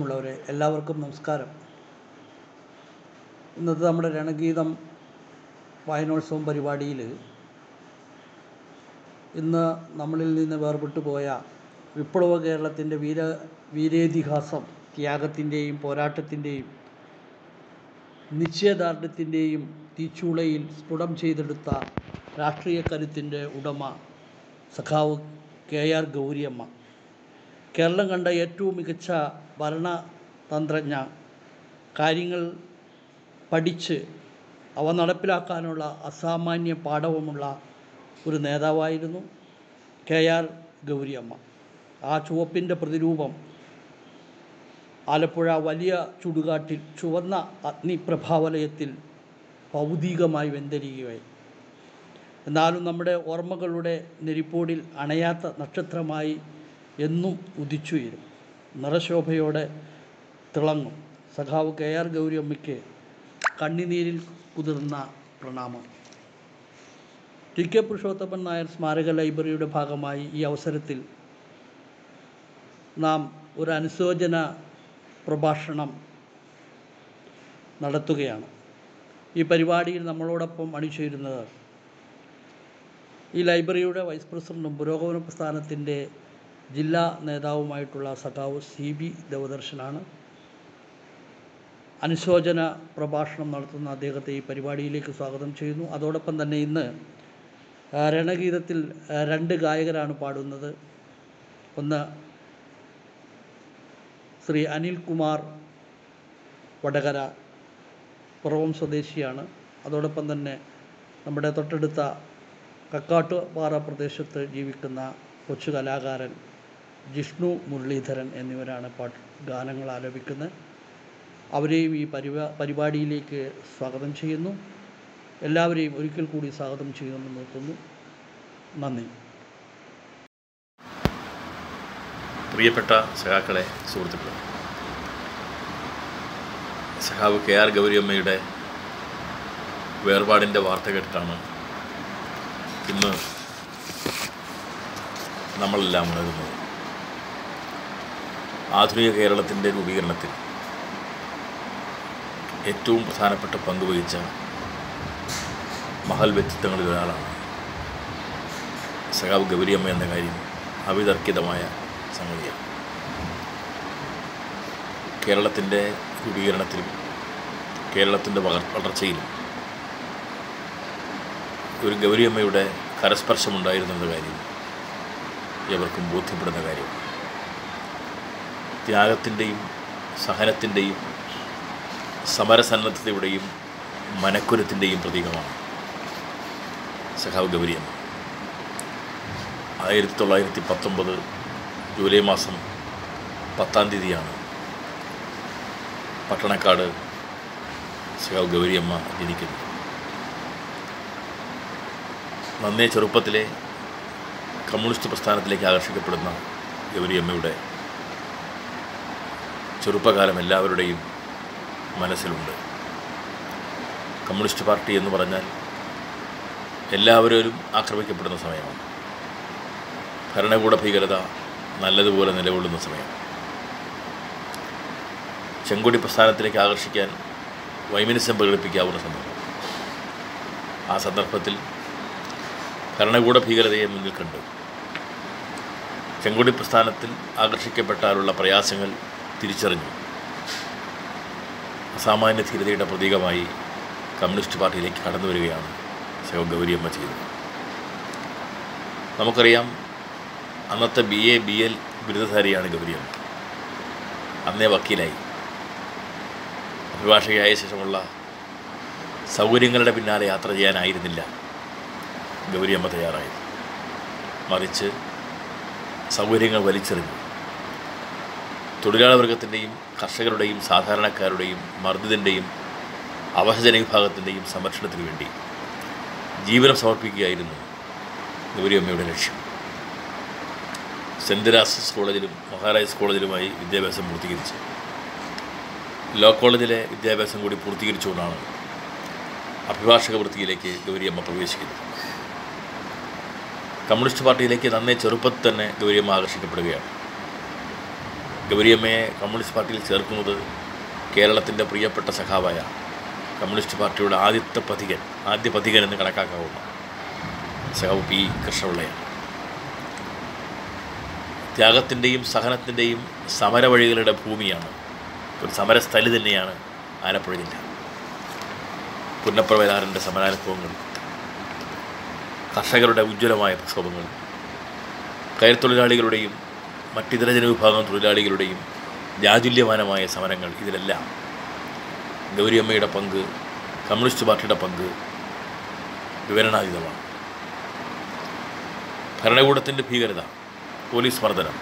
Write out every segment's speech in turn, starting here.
പ്രിയമുള്ളവരെ എല്ലാവർക്കും നമസ്കാരം ഇന്നത്തെ നമ്മുടെ രണഗീതം വായനോത്സവം പരിപാടിയിൽ ഇന്ന് നമ്മളിൽ നിന്ന് വേർപെട്ടു പോയ വിപ്ലവ കേരളത്തിൻ്റെ വീര വീരേതിഹാസം ത്യാഗത്തിൻ്റെയും പോരാട്ടത്തിൻ്റെയും നിശ്ചയദാർഢ്യത്തിൻ്റെയും തീച്ചൂളയിൽ സ്ഫുടം ചെയ്തെടുത്ത രാഷ്ട്രീയ കരുത്തിൻ്റെ ഉടമ സഖാവ് കെ ആർ ഗൗരിയമ്മ കേരളം കണ്ട ഏറ്റവും മികച്ച ഭരണതന്ത്രജ്ഞ കാര്യങ്ങൾ പഠിച്ച് അവ നടപ്പിലാക്കാനുള്ള അസാമാന്യ പാഠവുമുള്ള ഒരു നേതാവായിരുന്നു കെ ആർ ഗൗരിയമ്മ ആ ചുവപ്പിൻ്റെ പ്രതിരൂപം ആലപ്പുഴ വലിയ ചുടുകാട്ടിൽ ചുവന്ന അഗ്നിപ്രഭാവലയത്തിൽ ഭൗതികമായി വെന്തരികയായി എന്നാലും നമ്മുടെ ഓർമ്മകളുടെ നെരിപ്പോടിൽ അണയാത്ത നക്ഷത്രമായി എന്നും ഉദിച്ചുയരും നിറശോഭയോടെ തിളങ്ങും സഖാവ് കെ ആർ ഗൗരിയമ്മയ്ക്ക് കണ്ണിനീരിൽ കുതിർന്ന പ്രണാമം ടി കെ പുരുഷോത്തമൻ നായർ സ്മാരക ലൈബ്രറിയുടെ ഭാഗമായി ഈ അവസരത്തിൽ നാം ഒരു അനുശോചന പ്രഭാഷണം നടത്തുകയാണ് ഈ പരിപാടിയിൽ നമ്മളോടൊപ്പം അണിചേരുന്നത് ഈ ലൈബ്രറിയുടെ വൈസ് പ്രസിഡൻറ്റും പുരോഗമന പ്രസ്ഥാനത്തിൻ്റെ ജില്ലാ നേതാവുമായിട്ടുള്ള സഖാവ് സി ബി ദേവദർശനാണ് അനുശോചന പ്രഭാഷണം നടത്തുന്ന അദ്ദേഹത്തെ ഈ പരിപാടിയിലേക്ക് സ്വാഗതം ചെയ്യുന്നു അതോടൊപ്പം തന്നെ ഇന്ന് ആ, രണഗീതത്തിൽ ആ, രണ്ട് ഗായകരാണ് പാടുന്നത് ഒന്ന് ശ്രീ അനിൽകുമാർ വടകര പുറവം സ്വദേശിയാണ് അതോടൊപ്പം തന്നെ നമ്മുടെ തൊട്ടടുത്ത കക്കാട്ടുപാറ പ്രദേശത്ത് ജീവിക്കുന്ന കൊച്ചു കലാകാരൻ ജിഷ്ണു മുരളീധരൻ എന്നിവരാണ് പാട്ട് ഗാനങ്ങൾ ആലപിക്കുന്നത് അവരെയും ഈ പരിപാ പരിപാടിയിലേക്ക് സ്വാഗതം ചെയ്യുന്നു എല്ലാവരെയും ഒരിക്കൽ കൂടി സ്വാഗതം ചെയ്യുമെന്ന് നിർത്തുന്നു നന്ദി പ്രിയപ്പെട്ട സഖാക്കളെ സുഹൃത്തുക്കളെ സഖാവ് കെ ആർ ഗൗരിയമ്മയുടെ വേർപാടിൻ്റെ വാർത്ത കേട്ടിട്ടാണ് ഇന്ന് നമ്മളെല്ലാം ഉണരുന്നത് ആധുനിക കേരളത്തിൻ്റെ രൂപീകരണത്തിൽ ഏറ്റവും പ്രധാനപ്പെട്ട പങ്ക് വഹിച്ച മഹൽ വ്യക്തിത്വങ്ങളിൽ ഒരാളാണ് സഖാവ് ഗൗരിയമ്മ എന്ന കാര്യം അവിതർക്കിതമായ സംഗതിയാണ് കേരളത്തിൻ്റെ രൂപീകരണത്തിലും കേരളത്തിൻ്റെ വളർ വളർച്ചയിലും ഒരു ഗൗരിയമ്മയുടെ കരസ്പർശമുണ്ടായിരുന്നെന്ന കാര്യം എവർക്കും ബോധ്യപ്പെടുന്ന കാര്യം ത്യാഗത്തിൻ്റെയും സഹനത്തിൻ്റെയും സമരസന്നദ്ധതയുടെയും മനക്കുരത്തിൻ്റെയും പ്രതീകമാണ് സഖാവ് ഗൗരിയമ്മ ആയിരത്തി തൊള്ളായിരത്തി പത്തൊമ്പത് ജൂലൈ മാസം പത്താം തീയതിയാണ് പട്ടണക്കാട് സഖാവ് ഗൗരിയമ്മ ജനിക്കുന്നത് നന്നേ ചെറുപ്പത്തിലെ കമ്മ്യൂണിസ്റ്റ് പ്രസ്ഥാനത്തിലേക്ക് ആകർഷിക്കപ്പെടുന്ന ഗൗരിയമ്മയുടെ ചെറുപ്പകാലം എല്ലാവരുടെയും മനസ്സിലുണ്ട് കമ്മ്യൂണിസ്റ്റ് പാർട്ടി എന്ന് പറഞ്ഞാൽ എല്ലാവരും ആക്രമിക്കപ്പെടുന്ന സമയമാണ് ഭരണകൂട ഭീകരത നല്ലതുപോലെ നിലകൊള്ളുന്ന സമയം ചെങ്കൊടി പ്രസ്ഥാനത്തിലേക്ക് ആകർഷിക്കാൻ വൈമനസ്യം പ്രകടിപ്പിക്കാവുന്ന സന്ദർഭം ആ സന്ദർഭത്തിൽ ഭരണകൂട ഭീകരതയെ മുന്നിൽ കണ്ട് ചെങ്കൊടി പ്രസ്ഥാനത്തിൽ ആകർഷിക്കപ്പെട്ടാലുള്ള പ്രയാസങ്ങൾ തിരിച്ചറിഞ്ഞു അസാമാന്യ ധീരതയുടെ പ്രതീകമായി കമ്മ്യൂണിസ്റ്റ് പാർട്ടിയിലേക്ക് കടന്നു വരികയാണ് ശിവ ഗൗരിയമ്മ ചെയ്തത് നമുക്കറിയാം അന്നത്തെ ബി എ ബി എൽ ബിരുദധാരിയാണ് ഗൗരിയമ്മ അന്നേ വക്കീലായി അഭിഭാഷകയായ ശേഷമുള്ള സൗകര്യങ്ങളുടെ പിന്നാലെ യാത്ര ചെയ്യാനായിരുന്നില്ല ഗൗരിയമ്മ തയ്യാറായത് മറിച്ച് സൗകര്യങ്ങൾ വലിച്ചെറിഞ്ഞു തൊഴിലാളി വർഗത്തിൻ്റെയും കർഷകരുടെയും സാധാരണക്കാരുടെയും മർദ്ദിതൻ്റെയും അവശജന വിഭാഗത്തിൻ്റെയും സംരക്ഷണത്തിന് വേണ്ടി ജീവനം സമർപ്പിക്കുകയായിരുന്നു ഗൗരിയമ്മയുടെ ലക്ഷ്യം സെൻറ്റ് തെരാസസ് കോളേജിലും മഹാരാജാസ് കോളേജിലുമായി വിദ്യാഭ്യാസം പൂർത്തീകരിച്ചു ലോ കോളേജിലെ വിദ്യാഭ്യാസം കൂടി പൂർത്തീകരിച്ചുകൊണ്ടാണ് അഭിഭാഷക വൃത്തിയിലേക്ക് ഗൗരിയമ്മ പ്രവേശിക്കുന്നത് കമ്മ്യൂണിസ്റ്റ് പാർട്ടിയിലേക്ക് നന്നേ ചെറുപ്പത്തിൽ തന്നെ ഗൗരിയമ്മ ആകർഷിക്കപ്പെടുകയാണ് ഗൗരിയമ്മയെ കമ്മ്യൂണിസ്റ്റ് പാർട്ടിയിൽ ചേർക്കുന്നത് കേരളത്തിൻ്റെ പ്രിയപ്പെട്ട സഖാവായ കമ്മ്യൂണിസ്റ്റ് പാർട്ടിയുടെ ആദ്യത്തെ പഥികൻ ആദ്യ പഥികൻ എന്ന് കണക്കാക്കാവുന്ന സഖാവ് പി കൃഷ്ണപിള്ളയാണ് ത്യാഗത്തിൻ്റെയും സഹനത്തിൻ്റെയും സമരവഴികളുടെ ഭൂമിയാണ് ഒരു സമരസ്ഥലി തന്നെയാണ് ആലപ്പുഴ ജില്ല പുന്നപ്ര വയലാറിൻ്റെ സമരാനുഭവങ്ങൾ കർഷകരുടെ ഉജ്ജ്വലമായ പ്രക്ഷോഭങ്ങൾ കയർത്തൊഴിലാളികളുടെയും മറ്റിതര ജനവിഭാഗം തൊഴിലാളികളുടെയും ജാതുല്യമാനമായ സമരങ്ങൾ ഇതിലെല്ലാം ഗൗരിയമ്മയുടെ പങ്ക് കമ്മ്യൂണിസ്റ്റ് പാർട്ടിയുടെ പങ്ക് വിവരണാതീതമാണ് ഭരണകൂടത്തിൻ്റെ ഭീകരത പോലീസ് മർദ്ദനം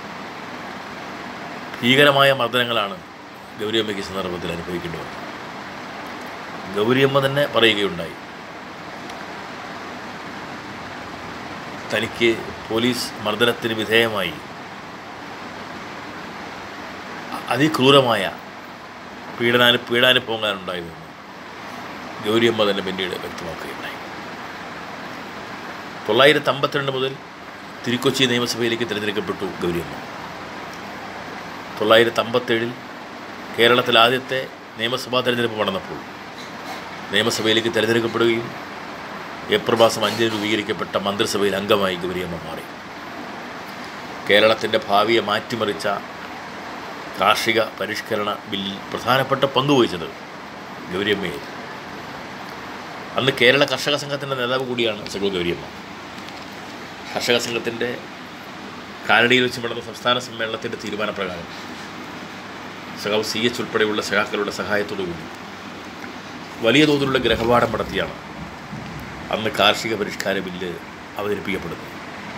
ഭീകരമായ മർദ്ദനങ്ങളാണ് ഗൗരിയമ്മയ്ക്ക് ഈ സന്ദർഭത്തിൽ അനുഭവിക്കേണ്ടി വന്നത് ഗൗരിയമ്മ തന്നെ പറയുകയുണ്ടായി തനിക്ക് പോലീസ് മർദ്ദനത്തിന് വിധേയമായി അതിക്രൂരമായ പീഡനാനു പീഡാനുഭവങ്ങളുണ്ടായതെന്ന് ഗൗരിയമ്മ തന്നെ പിന്നീട് വ്യക്തമാക്കുകയുണ്ടായി തൊള്ളായിരത്തി അമ്പത്തിരണ്ട് മുതൽ തിരുക്കൊച്ചി നിയമസഭയിലേക്ക് തിരഞ്ഞെടുക്കപ്പെട്ടു ഗൗരിയമ്മ തൊള്ളായിരത്തി അമ്പത്തേഴിൽ കേരളത്തിൽ ആദ്യത്തെ നിയമസഭാ തെരഞ്ഞെടുപ്പ് നടന്നപ്പോൾ നിയമസഭയിലേക്ക് തിരഞ്ഞെടുക്കപ്പെടുകയും ഏപ്രിൽ മാസം അഞ്ചിന് രൂപീകരിക്കപ്പെട്ട മന്ത്രിസഭയിൽ അംഗമായി ഗൗരിയമ്മ മാറി കേരളത്തിൻ്റെ ഭാവിയെ മാറ്റിമറിച്ച കാർഷിക പരിഷ്കരണ ബില്ലിൽ പ്രധാനപ്പെട്ട പങ്കുവഹിച്ചത് ഗൗരിയമ്മയായിരുന്നു അന്ന് കേരള കർഷക സംഘത്തിൻ്റെ നേതാവ് കൂടിയാണ് സഗോ ഗൗരിയമ്മ കർഷക സംഘത്തിൻ്റെ കാലടിയിൽ വെച്ച് നടന്ന സംസ്ഥാന സമ്മേളനത്തിൻ്റെ തീരുമാനപ്രകാരം സഖാവ് സി എച്ച് ഉൾപ്പെടെയുള്ള സഖാക്കളുടെ സഹായത്തോടുകൂടി വലിയ തോതിലുള്ള ഗ്രഹപാഠം നടത്തിയാണ് അന്ന് കാർഷിക പരിഷ്കാര ബില്ല് അവതരിപ്പിക്കപ്പെടുന്നത്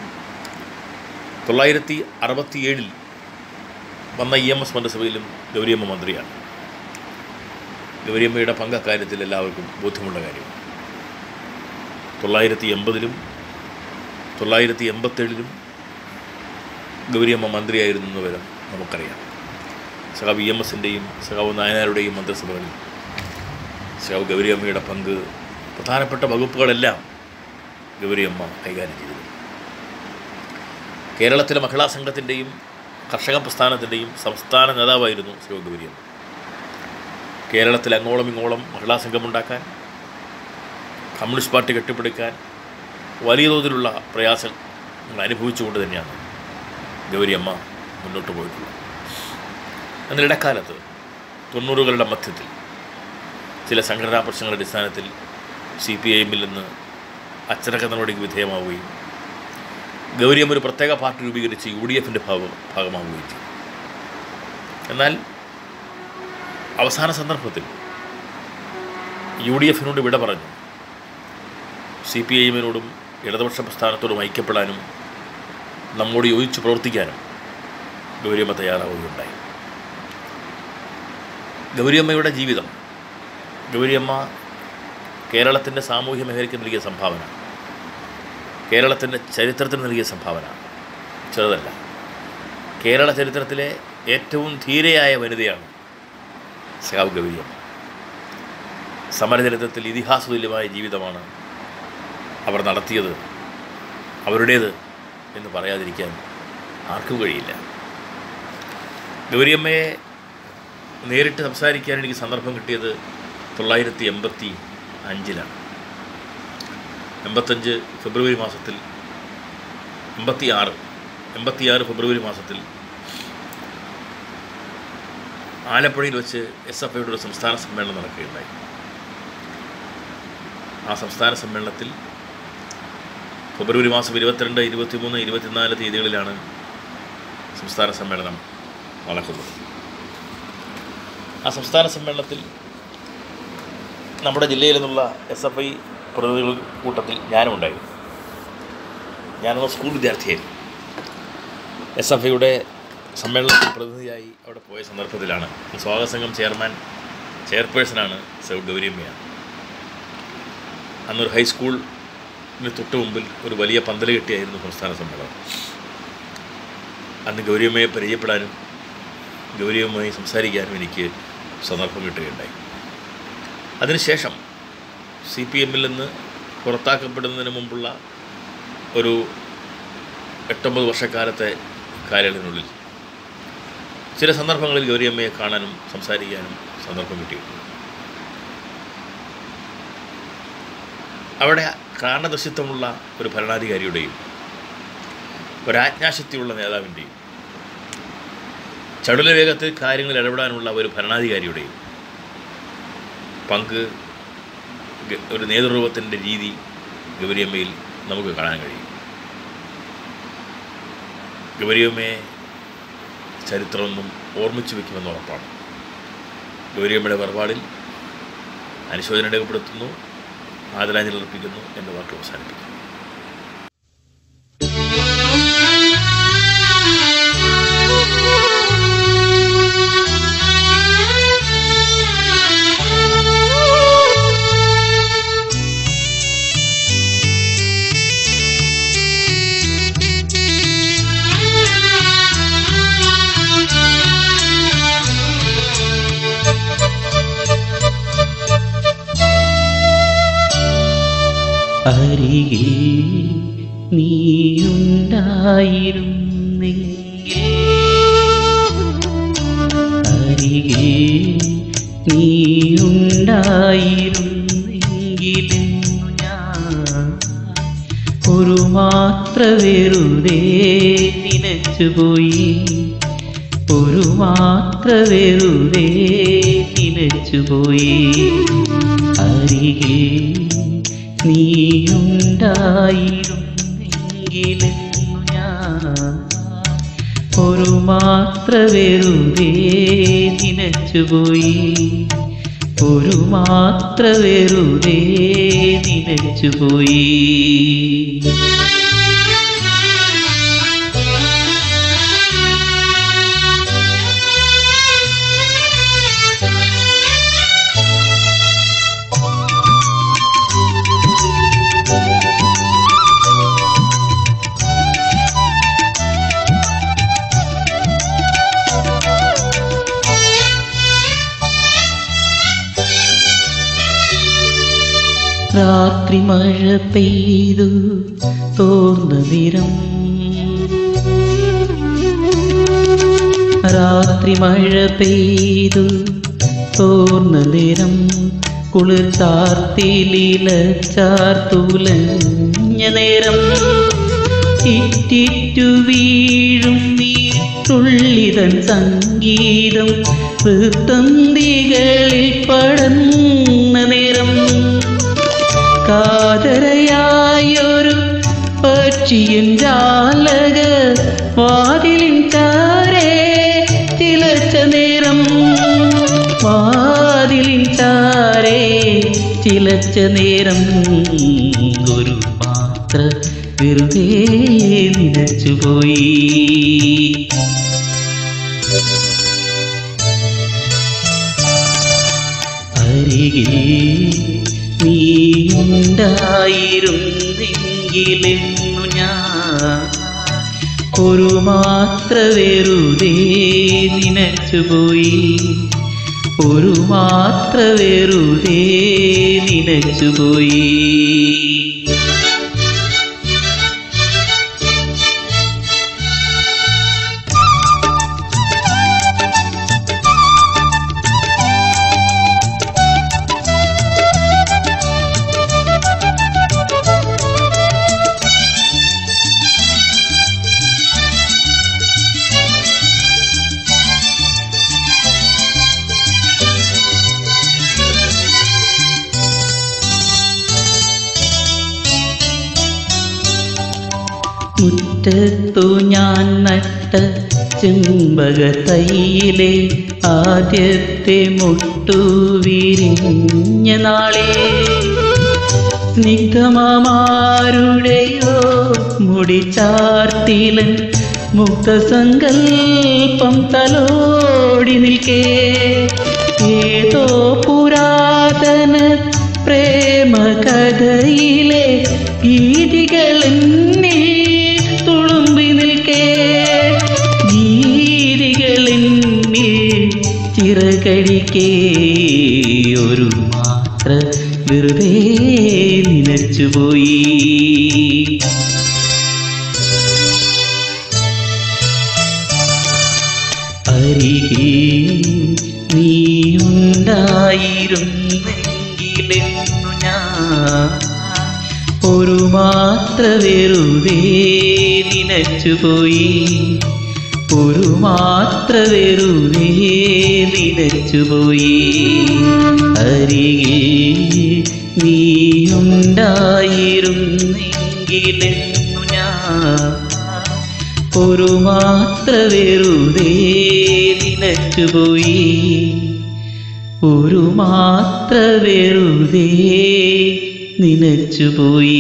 തൊള്ളായിരത്തി അറുപത്തിയേഴിൽ വന്ന ഇ എം എസ് മന്ത്രിസഭയിലും ഗൗരിയമ്മ മന്ത്രിയാണ് ഗൗരിയമ്മയുടെ പങ്ക് അക്കാര്യത്തിൽ എല്ലാവർക്കും ബോധ്യമുള്ള കാര്യമാണ് തൊള്ളായിരത്തി എൺപതിലും തൊള്ളായിരത്തി എൺപത്തേഴിലും ഗൗരിയമ്മ മന്ത്രിയായിരുന്നു എന്ന് വരെ നമുക്കറിയാം സഖാവ് ഇ എം എസിൻ്റെയും സഖാവ് നായനാരുടെയും മന്ത്രിസഭകളിൽ സഖാവ് ഗൗരിയമ്മയുടെ പങ്ക് പ്രധാനപ്പെട്ട വകുപ്പുകളെല്ലാം ഗൗരിയമ്മ കൈകാര്യം ചെയ്തിരുന്നു കേരളത്തിലെ മഹിളാ സംഘത്തിൻ്റെയും കർഷക പ്രസ്ഥാനത്തിൻ്റെയും സംസ്ഥാന നേതാവായിരുന്നു സഖാവ് ഗൗരിയമ്മ കേരളത്തിൽ അങ്ങോളം ഇങ്ങോളം മഹിളാ സംഘമുണ്ടാക്കാൻ കമ്മ്യൂണിസ്റ്റ് പാർട്ടി കെട്ടിപ്പടുക്കാൻ വലിയ തോതിലുള്ള പ്രയാസങ്ങൾ അനുഭവിച്ചുകൊണ്ട് തന്നെയാണ് ഗൗരിയമ്മ മുന്നോട്ട് പോയിട്ടുള്ളത് എന്നാൽ ഇടക്കാലത്ത് തൊണ്ണൂറുകളുടെ മധ്യത്തിൽ ചില സംഘടനാ പ്രശ്നങ്ങളുടെ അടിസ്ഥാനത്തിൽ സി പി ഐ എമ്മിൽ നിന്ന് അച്ചടക്ക നടപടിക്ക് വിധേയമാവുകയും ഗൗരിയമ്മ ഒരു പ്രത്യേക പാർട്ടി രൂപീകരിച്ച് യു ഡി എഫിൻ്റെ ഭാഗം ഭാഗമാവുകയും ചെയ്തു എന്നാൽ അവസാന സന്ദർഭത്തിൽ യു ഡി എഫിനോട് വിട പറഞ്ഞു സി പി ഐ എമ്മിനോടും ഇടതുപക്ഷ പ്രസ്ഥാനത്തോടും ഐക്യപ്പെടാനും നമ്മോട് യോജിച്ച് പ്രവർത്തിക്കാനും ഗൗരിയമ്മ തയ്യാറാവുകയുണ്ടായി ഗൗരിയമ്മയുടെ ജീവിതം ഗൗരിയമ്മ കേരളത്തിൻ്റെ സാമൂഹ്യ മേഖലയ്ക്ക് നൽകിയ സംഭാവന കേരളത്തിൻ്റെ ചരിത്രത്തിന് നൽകിയ സംഭാവന ചെറുതല്ല കേരള ചരിത്രത്തിലെ ഏറ്റവും ധീരയായ വനിതയാണ് സഖാവ് ഗൗരിയമ്മ സമരചരിത്രത്തിൽ ഇതിഹാസതുല്യമായ ജീവിതമാണ് അവർ നടത്തിയത് അവരുടേത് എന്ന് പറയാതിരിക്കാൻ ആർക്കും കഴിയില്ല ഗൗരിയമ്മയെ നേരിട്ട് സംസാരിക്കാൻ എനിക്ക് സന്ദർഭം കിട്ടിയത് തൊള്ളായിരത്തി എൺപത്തി അഞ്ചിലാണ് എൺപത്തഞ്ച് ഫെബ്രുവരി മാസത്തിൽ എൺപത്തി ആറ് എൺപത്തിയാറ് ഫെബ്രുവരി മാസത്തിൽ ആലപ്പുഴയിൽ വെച്ച് എസ് എഫ് ഐയുടെ ഒരു സംസ്ഥാന സമ്മേളനം നടക്കുകയുണ്ടായി ആ സംസ്ഥാന സമ്മേളനത്തിൽ ഫെബ്രുവരി മാസം ഇരുപത്തിരണ്ട് ഇരുപത്തിമൂന്ന് ഇരുപത്തിനാല് തീയതികളിലാണ് സംസ്ഥാന സമ്മേളനം നടക്കുന്നത് ആ സംസ്ഥാന സമ്മേളനത്തിൽ നമ്മുടെ ജില്ലയിൽ നിന്നുള്ള എസ് എഫ് ഐ പ്രതിനിധികൾ കൂട്ടത്തിൽ ഞാനും ഉണ്ടായിരുന്നു ഞാനന്ന് സ്കൂൾ വിദ്യാർത്ഥിയായിരുന്നു എസ് എഫ് ഐയുടെ സമ്മേളനത്തിൽ പ്രതിനിധിയായി അവിടെ പോയ സന്ദർഭത്തിലാണ് സ്വാഗത സംഘം ചെയർമാൻ ചെയർപേഴ്സണാണ് സൗ ഗൗരിയമ്മയാണ് അന്നൊരു ഹൈസ്കൂളിന് തൊട്ട് മുമ്പിൽ ഒരു വലിയ പന്തൽ കെട്ടിയായിരുന്നു സംസ്ഥാന സമ്മേളനം അന്ന് ഗൗരിയമ്മയെ പരിചയപ്പെടാനും ഗൗരിയമ്മയുമായി സംസാരിക്കാനും എനിക്ക് സന്ദർഭം കിട്ടുകയുണ്ടായി അതിനുശേഷം സി പി എമ്മിൽ നിന്ന് പുറത്താക്കപ്പെടുന്നതിന് മുമ്പുള്ള ഒരു എട്ടൊമ്പത് വർഷക്കാലത്തെ കാലയളവിനുള്ളിൽ ചില സന്ദർഭങ്ങളിൽ ഗൗരിയമ്മയെ കാണാനും സംസാരിക്കാനും സന്ദർഭം കിട്ടിയിട്ടുണ്ട് അവിടെ കാരണദർശിത്വമുള്ള ഒരു ഭരണാധികാരിയുടെയും ഒരാജ്ഞാശക്തിയുള്ള നേതാവിൻ്റെയും ചടുല വേഗത്തിൽ കാര്യങ്ങളിൽ ഇടപെടാനുള്ള ഒരു ഭരണാധികാരിയുടെയും പങ്ക് ഗ- ഒരു നേതൃരൂപത്തിൻ്റെ രീതി ഗൗരിയമ്മയിൽ നമുക്ക് കാണാൻ കഴിയും ഗൗരിയമ്മയെ ചരിത്രമൊന്നും ഓർമ്മിച്ചു വയ്ക്കുമെന്ന് ഉറപ്പാണ് ഗൗരിയമ്മയുടെ വേർപാടിൽ അനുശോചനം രേഖപ്പെടുത്തുന്നു ആദരാഞ്ജലി അർപ്പിക്കുന്നു എന്ന വാക്ക് അവസാനിപ്പിക്കുന്നു അരികിൽ നീയുണ്ടായിരുന്നെങ്കിൽ അരികിൽ നീയുണ്ടായിരുന്നെങ്കിലെന്നു ഞാൻ ഒരു മാത്ര വെറുതെ നിനച്ചുപോയി ഒരു മാത്ര വെറുതെ നിനച്ചുപോയി അരികെ നീയുണ്ടായിരുന്നെങ്കിലെന്നു ഞാൻ ഒരു മാത്ര വെറുതെ നിനച്ചുപോയി ഒരു മാത്ര വെറുതെ നിനച്ചുപോയി രാത്രി മഴ പെയ്തു തോർന്ന നിരം രാത്രി മഴ പെയ്തു തോർന്ന നിരം കുളിർ ചാർത്തിലീല ചാർത്തുലഞ്ഞ നേരം ഇറ്റിറ്റു വീഴും നീട്ടുള്ളിതൻ സംഗീതം വൃത്തന്തികളിൽ പടന്ന നേരം കാതരയായൊരു പക്ഷിയൻ ജാലക വാതിലിൻ ചാരേ ചിലച്ച നേരം വാതിലിൻ ചാരേ ചിലച്ച നേരം ഒരു മാത്ര വെറുതെ നിനച്ചുപോയി അരികിൽ നീയുണ്ടായിരുന്നെങ്കിലെന്നു ഞാൻ ഒരു മാത്ര വെറുതെ നിനച്ചുപോയി ഒരു മാത്ര വെറുതെ നിനച്ചുപോയി മുറ്റത്തു ഞാൻ നട്ട ചെമ്പക തൈയിലെ ആദ്യത്തെ മുട്ടു വിരിഞ്ഞ നാളെ സ്നിഗ്ധമാരുടെയോ മുടി ചാർത്തിലൻ മുക്തസങ്കൽപ്പം തലോടി നിൽക്കേ ഏതോ പുരാതന പ്രേമ കഥയിലെ ഗീതികളെന്നിൽ തുളുമ്പി നിൽക്കേ ഗീതികളെന്നിൽ ചിറകടിക്കേ ഒരു മാത്ര വെറുതെ നിനച്ചുപോയി അരികിൽ നീയുണ്ടായിരുന്നെങ്കിലെന്നു ഞാൻ ഒരു മാത്ര വെറുതെ നിനച്ചുപോയി ഒരു മാത്ര വെറുതെ നിനച്ചുപോയി അരികിൽ നീയുണ്ടായിരുന്നെങ്കിലെന്നു ഞാൻ ഒരു മാത്ര വെറുതെ നിനച്ചുപോയി ഒരു മാത്ര വെറുതെ നിനച്ചുപോയി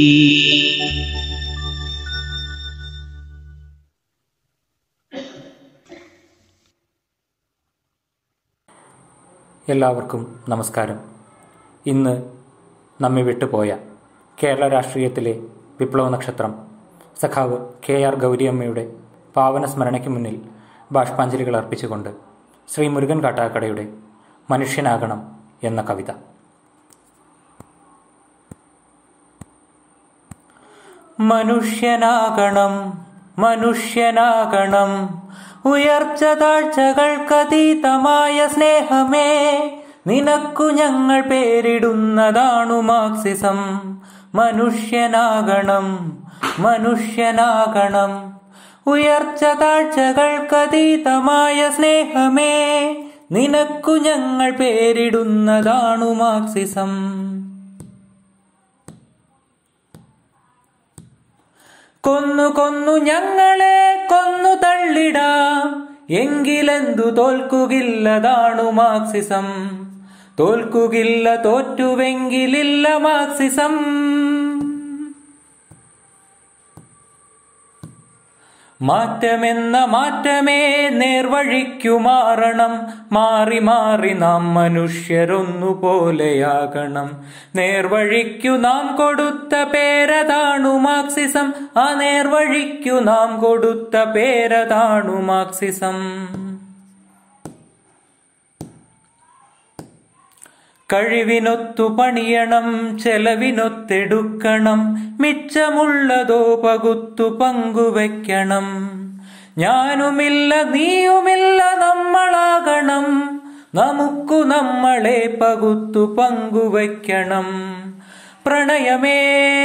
എല്ലാവർക്കും നമസ്കാരം ഇന്ന് നമ്മെ വിട്ടുപോയ കേരള രാഷ്ട്രീയത്തിലെ വിപ്ലവ നക്ഷത്രം സഖാവ് കെ ആർ ഗൗരിയമ്മയുടെ പാവന സ്മരണയ്ക്ക് മുന്നിൽ ബാഷ്പാഞ്ജലികൾ അർപ്പിച്ചുകൊണ്ട് ശ്രീ മുരുകൻ കാട്ടാക്കടയുടെ മനുഷ്യനാകണം എന്ന കവിത മനുഷ്യനാകണം മനുഷ്യനാകണം ഉയർച്ച താഴ്ചകൾക്കതീതമായ സ്നേഹമേ നിനക്കു ഞങ്ങൾ പേരിടുന്നതാണു മാർക്സിസം മനുഷ്യനാകണം മനുഷ്യനാകണം ഉയർച്ച താഴ്ചകൾക്കതീതമായ സ്നേഹമേ നിനക്കു ഞങ്ങൾ പേരിടുന്നതാണു മാർക്സിസം കൊന്നു കൊന്നു ഞങ്ങളെ കൊന്നു തള്ളിടാം എങ്കിലെന്തു തോൽക്കുകില്ലതാണു മാർക്സിസം തോൽക്കുകില്ല തോറ്റുവെങ്കിലില്ല മാർക്സിസം മാറ്റമെന്ന മാറ്റമേ നേർവഴിക്കു മാറണം മാറി മാറി നാം മനുഷ്യരൊന്നുപോലെയാകണം നേർവഴിക്കു നാം കൊടുത്ത പേരതാണു മാർക്സിസം ആ നേർവഴിക്കു നാം കൊടുത്ത പേരതാണു മാർക്സിസം കഴിവിനൊത്തു പണിയണം ചെലവിനൊത്തെടുക്കണം മിച്ചമുള്ളതോ പകുത്തു പങ്കുവെക്കണം ഞാനുമില്ല നീയുമില്ല നമ്മളാകണം നമുക്കു നമ്മളെ പകുത്തു പങ്കുവെക്കണം പ്രണയമേ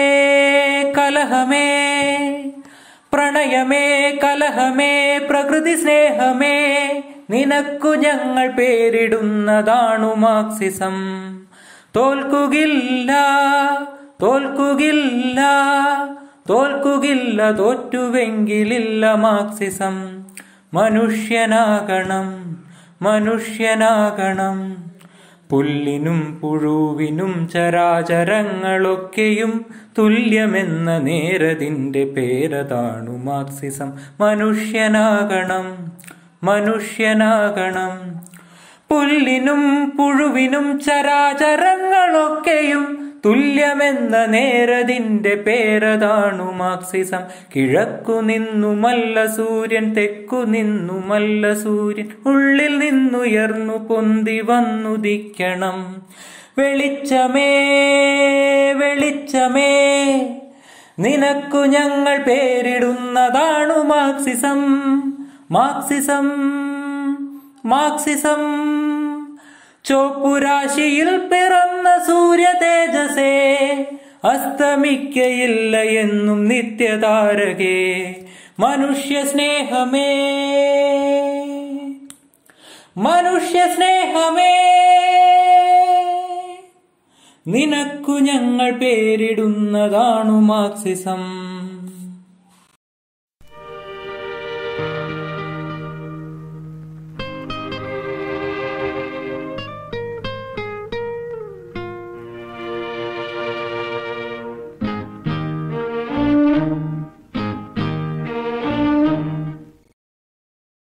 കലഹമേ പ്രണയമേ കലഹമേ പ്രകൃതി സ്നേഹമേ നിനക്കു ഞങ്ങൾ പേരിടുന്നതാണു മാർക്സിസം തോൽക്കുകില്ല തോൽക്കുകില്ല തോൽക്കുകില്ല തോറ്റുവെങ്കിലില്ല മാർക്സിസം മനുഷ്യനാകണം മനുഷ്യനാകണം പുല്ലിനും പുഴുവിനും ചരാചരങ്ങളൊക്കെയും തുല്യമെന്ന നേരതിൻ്റെ പേരതാണു മാർക്സിസം മനുഷ്യനാകണം മനുഷ്യനാകണം പുല്ലിനും പുഴുവിനും ചരാചരങ്ങളൊക്കെയും തുല്യമെന്ന നേരതിൻ്റെ പേരതാണു മാർക്സിസം കിഴക്കു നിന്നുമല്ല സൂര്യൻ തെക്കു നിന്നുമല്ല സൂര്യൻ ഉള്ളിൽ നിന്നുയർന്നു പൊന്തി വന്നുദിക്കണം വെളിച്ചമേ വെളിച്ചമേ നിനക്കു ഞങ്ങൾ പേരിടുന്നതാണു മാർക്സിസം മാർക്സിസം മാർക്സിസം ചോപ്പുരാശിയിൽ പിറന്ന സൂര്യ തേജസേ അസ്തമിക്കയില്ല എന്നും നിത്യതാരകേ മനുഷ്യ സ്നേഹമേ മനുഷ്യ സ്നേഹമേ നിനക്കു ഞങ്ങൾ പേരിടുന്നതാണു മാർക്സിസം